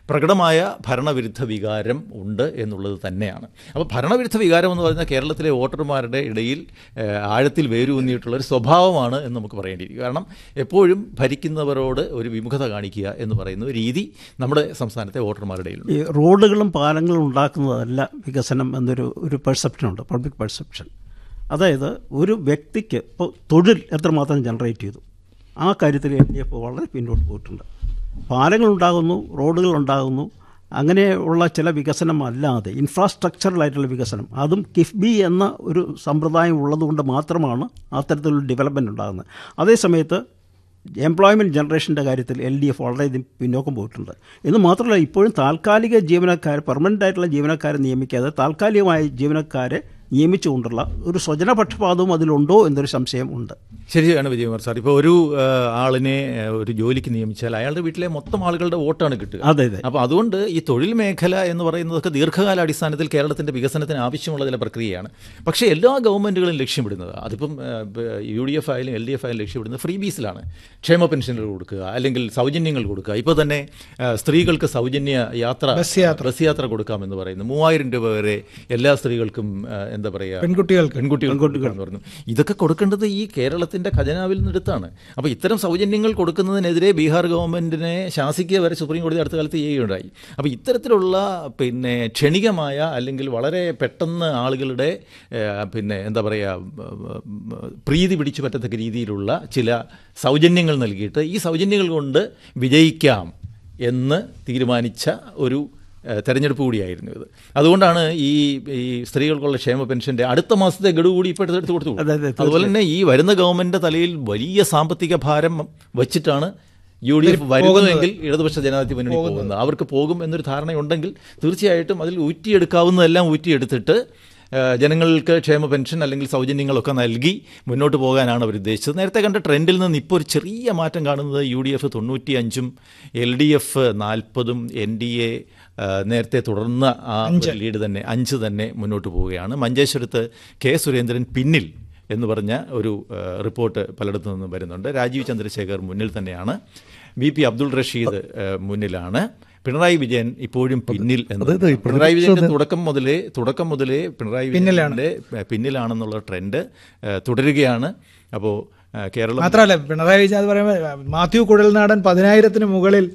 പ്രകടമായ ഭരണവിരുദ്ധ വികാരം ഉണ്ട് എന്നുള്ളത് തന്നെയാണ് അപ്പോൾ ഭരണവിരുദ്ധ വികാരം എന്ന് പറയുന്നത് കേരളത്തിലെ വോട്ടർമാരുടെ ഇടയിൽ ഏഹ്, ആഴത്തിൽ വേരൂന്നിയിട്ടുള്ള ഒരു സ്വഭാവമാണ് എന്ന് നമുക്ക് പറയേണ്ടിയിരിക്കും കാരണം എപ്പോഴും ഭരിക്കുന്നവരോട് ഒരു വിമുഖത കാണിക്കുക എന്ന് പറയുന്ന ഒരു രീതി നമ്മുടെ സംസ്ഥാനത്തെ വോട്ടർമാരുടെ ഇടയിലുണ്ട് ഈ റോഡുകളും പാലങ്ങളും ഉണ്ടാക്കുന്നതല്ല വികസനം എന്നൊരു ഒരു പെർസെപ്ഷനുണ്ട് പബ്ലിക് പെർസെപ്ഷൻ അതായത് ഒരു വ്യക്തിക്ക് ഇപ്പോൾ തൊഴിൽ എത്രമാത്രം ജനറേറ്റ് ചെയ്തു ആ കാര്യത്തിൽ എൽ ഡി എഫ് വളരെ പിന്നോട്ട് പോയിട്ടുണ്ട് പാലങ്ങളുണ്ടാകുന്നു റോഡുകളുണ്ടാകുന്നു അങ്ങനെയുള്ള ചില വികസനം അല്ലാതെ ഇൻഫ്രാസ്ട്രക്ചറലായിട്ടുള്ള വികസനം അതും കിഫ്ബി എന്ന ഒരു സമ്പ്രദായം ഉള്ളതുകൊണ്ട് മാത്രമാണ് അത്തരത്തിലുള്ള ഡെവലപ്മെൻറ്റ് ഉണ്ടാകുന്നത് അതേസമയത്ത് എംപ്ലോയ്മെൻറ്റ് ജനറേഷൻ്റെ കാര്യത്തിൽ എൽ ഡി എഫ് വളരെയധികം പിന്നോക്കം പോയിട്ടുണ്ട് എന്ന് മാത്രമല്ല ഇപ്പോഴും താൽക്കാലിക ജീവനക്കാർ പെർമനൻ്റ് ആയിട്ടുള്ള ജീവനക്കാരെ നിയമിക്കാതെ താൽക്കാലികമായ ജീവനക്കാരെ നിയമിച്ചുകൊണ്ടുള്ള ഒരു സ്വജനപക്ഷപാതവും അതിലുണ്ടോ എന്നൊരു സംശയം ഉണ്ട് ശരിയാണ് വിജയകുമാർ സാർ ഇപ്പോൾ ഒരു ആ, ആളിനെ ആ, ഒരു ജോലിക്ക് നിയമിച്ചാൽ അയാളുടെ വീട്ടിലെ മൊത്തം ആളുകളുടെ വോട്ടാണ് കിട്ടുക അതെ അതെ അപ്പോൾ അതുകൊണ്ട് ഈ തൊഴിൽ മേഖല എന്ന് പറയുന്നതൊക്കെ ദീർഘകാല അടിസ്ഥാനത്തിൽ കേരളത്തിൻ്റെ വികസനത്തിന് ആവശ്യമുള്ള ചില പ്രക്രിയയാണ് പക്ഷേ എല്ലാ ഗവൺമെൻറ്റുകളും ലക്ഷ്യമിടുന്നത് അതിപ്പം യു ഡി എഫ് ആയാലും എൽ ഡി എഫ് ആയാലും ലക്ഷ്യമിടുന്നത് ഫ്രീ ബീസിലാണ് ക്ഷേമ പെൻഷനുകൾ കൊടുക്കുക അല്ലെങ്കിൽ സൗജന്യങ്ങൾ കൊടുക്കുക ഇപ്പോൾ തന്നെ ആ, സ്ത്രീകൾക്ക് സൗജന്യ യാത്ര ബസ് യാത്ര. ബസ് യാത്ര കൊടുക്കാമെന്ന് പറയുന്നു മൂവായിരം രൂപ വരെ എല്ലാ സ്ത്രീകൾക്കും ആ, എന്താ പറയുക പെൺകുട്ടികൾക്ക് പെൺകുട്ടികൾ എന്ന് പറഞ്ഞു ഇതൊക്കെ കൊടുക്കേണ്ടത് ഈ കേരളത്തിന്റെ ഖജനാവിൽ നിന്നെടുത്താണ് അപ്പോൾ ഇത്തരം സൗജന്യങ്ങൾ കൊടുക്കുന്നതിനെതിരെ ബീഹാർ ഗവൺമെന്റിനെ ശാസിക്കുക വരെ സുപ്രീം കോടതി അടുത്ത കാലത്ത് ചെയ്യുകയുണ്ടായി അപ്പോൾ ഇത്തരത്തിലുള്ള പിന്നെ ക്ഷണികമായ അല്ലെങ്കിൽ വളരെ പെട്ടെന്ന് ആളുകളുടെ ഏഹ്, പിന്നെ എന്താ പറയുക പ്രീതി പിടിച്ചു പറ്റത്തക്ക രീതിയിലുള്ള ചില സൗജന്യങ്ങൾ നൽകിയിട്ട് ഈ സൗജന്യങ്ങൾ കൊണ്ട് വിജയിക്കാം എന്ന് തീരുമാനിച്ച ഒരു ഏഹ് തെരഞ്ഞെടുപ്പ് കൂടിയായിരുന്നു ഇത് അതുകൊണ്ടാണ് ഈ ഈ സ്ത്രീകൾക്കുള്ള ക്ഷേമ പെൻഷന്റെ അടുത്ത മാസത്തെ ഗഡു കൂടി ഇപ്പോൾ എടുത്ത് കൊടുത്തു അതെ, അതെ, അതുപോലെ തന്നെ ഈ വരുന്ന ഗവൺമെന്റിന്റെ തലയിൽ വലിയ സാമ്പത്തിക ഭാരം വച്ചിട്ടാണ് യു ഡി എഫ് വരുന്നതെങ്കിൽ ഇടതുപക്ഷ ജനാധിപത്യ മുന്നണി പോകുന്നത് അവർക്ക് പോകും എന്നൊരു ധാരണയുണ്ടെങ്കിൽ തീർച്ചയായിട്ടും അതിൽ ഊറ്റിയെടുക്കാവുന്നതെല്ലാം ഊറ്റിയെടുത്തിട്ട് ഏഹ് ജനങ്ങൾക്ക് ക്ഷേമ പെൻഷൻ അല്ലെങ്കിൽ സൗജന്യങ്ങളൊക്കെ നൽകി മുന്നോട്ട് പോകാനാണ് അവർ ഉദ്ദേശിച്ചത് നേരത്തെ കണ്ട ട്രെൻഡിൽ നിന്ന് ഇപ്പോൾ ഒരു ചെറിയ മാറ്റം കാണുന്നത് യു ഡി എഫ് തൊണ്ണൂറ്റി അഞ്ചും എൽ ഡി എഫ് നാൽപ്പതും എൻ ഡി എ നേരത്തെ തുടർന്ന ആ ഒരു ലീഡ് തന്നെ അഞ്ച് തന്നെ മുന്നോട്ട് പോവുകയാണ് മഞ്ചേശ്വരത്ത് കെ സുരേന്ദ്രൻ പിന്നിൽ എന്ന് പറഞ്ഞ ഒരു ഏഹ്, റിപ്പോർട്ട് പലയിടത്തു നിന്നും വരുന്നുണ്ട് രാജീവ് ചന്ദ്രശേഖർ മുന്നിൽ തന്നെയാണ് ബി പി അബ്ദുൾ റഷീദ് ഏഹ്, മുന്നിലാണ് പിണറായി വിജയൻ ഇപ്പോഴും പിന്നിൽ എന്ന് അതായത് ഈ പിണറായി വിജയന്റെ തുടക്കം മുതലേ തുടക്കം മുതലേ പിണറായി പിന്നിലാണ്. വിജയന്റെ പിന്നിലാണെന്നുള്ള ട്രെൻഡ് ഏഹ്, തുടരുകയാണ് അപ്പോൾ ഏഹ്, കേരളം മാത്രമല്ല പിണറായി വിജയൻ അത് പറയുമ്പോൾ മാത്യു കുഴൽനാടൻ പതിനായിരത്തിന് മുകളിൽ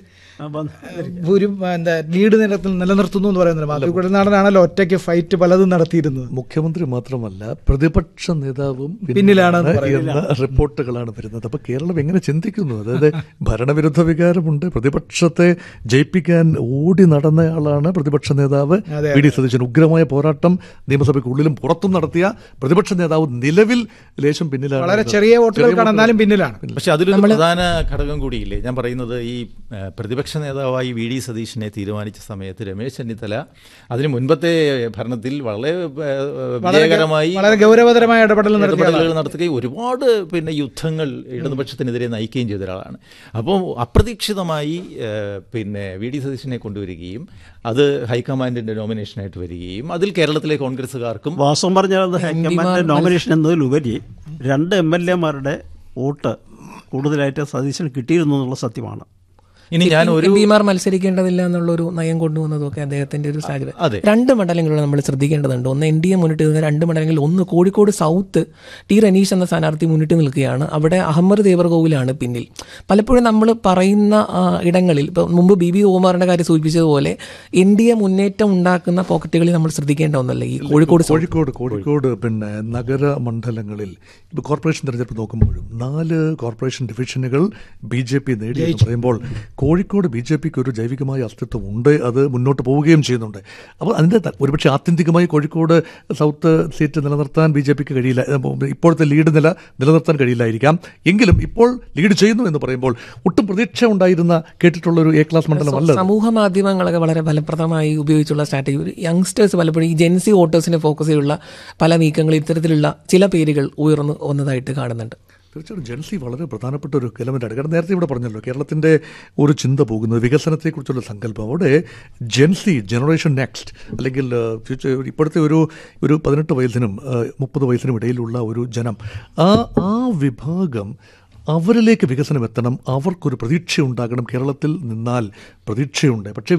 ഒരു എന്താ ലീഡ് നിലത്തിൽ നിലനിർത്തുന്നു എന്ന് പറയുന്നത് മാത്യു കുഴൽനാടനാണല്ലോ ഒറ്റയ്ക്ക് ഫൈറ്റ് പലതും നടത്തിയിരുന്നത് മുഖ്യമന്ത്രി മാത്രമല്ല പ്രതിപക്ഷ നേതാവും പിന്നിലാണെന്ന് എന്ന റിപ്പോർട്ടുകളാണ് വരുന്നത് അപ്പൊ കേരളം എങ്ങനെ ചിന്തിക്കുന്നു അതായത് ഭരണവിരുദ്ധ വികാരമുണ്ട് പ്രതിപക്ഷത്തെ ജയിപ്പിക്കാൻ ഓടി നടന്നയാളാണ് പ്രതിപക്ഷ നേതാവ് അതെ, വി ഡി സതീശൻ ഉഗ്രമായ പോരാട്ടം നിയമസഭയ്ക്കുള്ളിലും പുറത്തും നടത്തിയ പ്രതിപക്ഷ നേതാവ് നിലവിൽ ലേശം പിന്നിലാണ് വളരെ ചെറിയ വോട്ടുകൾ കടന്നാലും പിന്നിലാണ് പക്ഷെ അതിലൊരു പ്രധാന ഘടകം കൂടിയില്ലേ ഞാൻ പറയുന്നത് ഈ ഏഹ്, പ്രതിപക്ഷ നേതാവായി വി ഡി സതീഷിനെ തീരുമാനിച്ച സമയത്ത് രമേശ് ചെന്നിത്തല അതിന് മുൻപത്തെ ഭരണത്തിൽ വളരെ ഏഹ്, വിജയകരമായി വളരെ ഗൗരവതരമായ ഇടപെടൽ നടത്തിയ ഇടപെടലുകൾ നടത്തുകയും ഒരുപാട് പിന്നെ യുദ്ധങ്ങൾ ഇടതുപക്ഷത്തിനെതിരെ നയിക്കുകയും ചെയ്ത ഒരാളാണ് അപ്പോൾ അപ്രതീക്ഷിതമായി ഏഹ്, പിന്നെ വി ഡി സതീശനെ കൊണ്ടുവരികയും അത് ഹൈക്കമാൻഡിന്റെ നോമിനേഷനായിട്ട് വരികയും അതിൽ കേരളത്തിലെ കോൺഗ്രസ്സുകാർക്കും വാസ്തവം പറഞ്ഞാൽ അത് ഹൈക്കമാൻഡ് നോമിനേഷൻ എന്നതിലുപരി രണ്ട് എം എൽ എമാരുടെ വോട്ട് കൂടുതലായിട്ട് സതീശന് കിട്ടിയിരുന്നു എന്നുള്ള സത്യമാണ് ഇനി ഞാൻ ഒരു എം പിമാർ മത്സരിക്കേണ്ടതില്ല എന്നുള്ളൊരു നയം കൊണ്ടുവന്നതൊക്കെ അദ്ദേഹത്തിന്റെ ഒരു സാഹചര്യം അതെ. രണ്ട് മണ്ഡലങ്ങളിൽ നമ്മൾ ശ്രദ്ധിക്കേണ്ടതുണ്ട് ഒന്ന് എൻ ഡി എ മുന്നിട്ട് നിൽക്കുന്ന രണ്ട് മണ്ഡലങ്ങളിൽ ഒന്ന് കോഴിക്കോട് സൗത്ത് ടി റനീഷ് എന്ന സ്ഥാനാർത്ഥി മുന്നിട്ട് നിൽക്കുകയാണ് അവിടെ അഹമ്മദ് ദേവർകോവിലാണ് പിന്നിൽ പലപ്പോഴും നമ്മൾ പറയുന്ന ആ, ഇടങ്ങളിൽ ഇപ്പോൾ മുമ്പ് ബി ബി ഓമാറിന്റെ കാര്യം സൂചിപ്പിച്ചതുപോലെ എൻ ഡി എ മുന്നേറ്റം ഉണ്ടാക്കുന്ന പോക്കറ്റുകളിൽ നമ്മൾ ശ്രദ്ധിക്കേണ്ട ഒന്നല്ല ഈ കോഴിക്കോട് സൗത്ത് കോഴിക്കോട് കോഴിക്കോട് പിന്നെ നഗര മണ്ഡലങ്ങളിൽ ഇപ്പോൾ കോർപ്പറേഷൻ തെരഞ്ഞെടുപ്പ് നോക്കുമ്പോഴും നാല് കോർപ്പറേഷൻ ഡിവിഷനുകൾ ബി ജെ പി നേടി എന്ന് പറയുമ്പോൾ കോഴിക്കോട് ബി ജെ പിക്ക് ഒരു ജൈവികമായ അസ്തിത്വം ഉണ്ട് അത് മുന്നോട്ട് പോവുകയും ചെയ്യുന്നുണ്ട് അപ്പോൾ അതിൻ്റെ ത- ഒരുപക്ഷെ ആത്യന്തികമായി കോഴിക്കോട് സൗത്ത് സീറ്റ് നിലനിർത്താൻ ബി ജെ പിക്ക് കഴിയില്ല ഏഹ് ഇപ്പോഴത്തെ ലീഡ് നില നിലനിർത്താൻ കഴിയില്ലായിരിക്കാം എങ്കിലും ഇപ്പോൾ ലീഡ് ചെയ്യുന്നു എന്ന് പറയുമ്പോൾ ഒട്ടും പ്രതീക്ഷ ഉണ്ടായിരുന്ന കേട്ടിട്ടുള്ള ഒരു എ ക്ലാസ് മണ്ഡലമല്ല അത്. സമൂഹ മാധ്യമങ്ങളൊക്കെ വളരെ ഫലപ്രദമായി ഉപയോഗിച്ചുള്ള സ്ട്രാറ്റജി ഒരു യങ്സ്റ്റേഴ്സ് പലപ്പോഴും ഈ ജെൻസി വോട്ടേഴ്സിനെ ഫോക്കസ് ചെയ്തുള്ള പല നീക്കങ്ങൾ ഇത്തരത്തിലുള്ള ചില പേരുകൾ ഉയർന്നു വന്നതായിട്ട് കാണുന്നുണ്ട് തീർച്ചയായിട്ടും ജെൻസി വളരെ പ്രധാനപ്പെട്ട ഒരു എലമെൻ്റാണ് കാരണം നേരത്തെ ഇവിടെ പറഞ്ഞല്ലോ കേരളത്തിൻ്റെ ഒരു ചിന്ത പോകുന്നത് വികസനത്തെക്കുറിച്ചുള്ള സങ്കല്പം അവിടെ ജെൻസി ജനറേഷൻ നെക്സ്റ്റ് അല്ലെങ്കിൽ ഏഹ്, ഫ്യൂച്ചർ ഇപ്പോഴത്തെ ഒരു ഒരു പതിനെട്ട് വയസ്സിനും ഏഹ്, മുപ്പത് വയസ്സിനും ഇടയിലുള്ള ഒരു ജനം ആ ആ വിഭാഗം അവരിലേക്ക് വികസനം എത്തണം അവർക്കൊരു പ്രതീക്ഷ ഉണ്ടാകണം കേരളത്തിൽ നിന്നാൽ പ്രതീക്ഷയുണ്ട് പക്ഷേ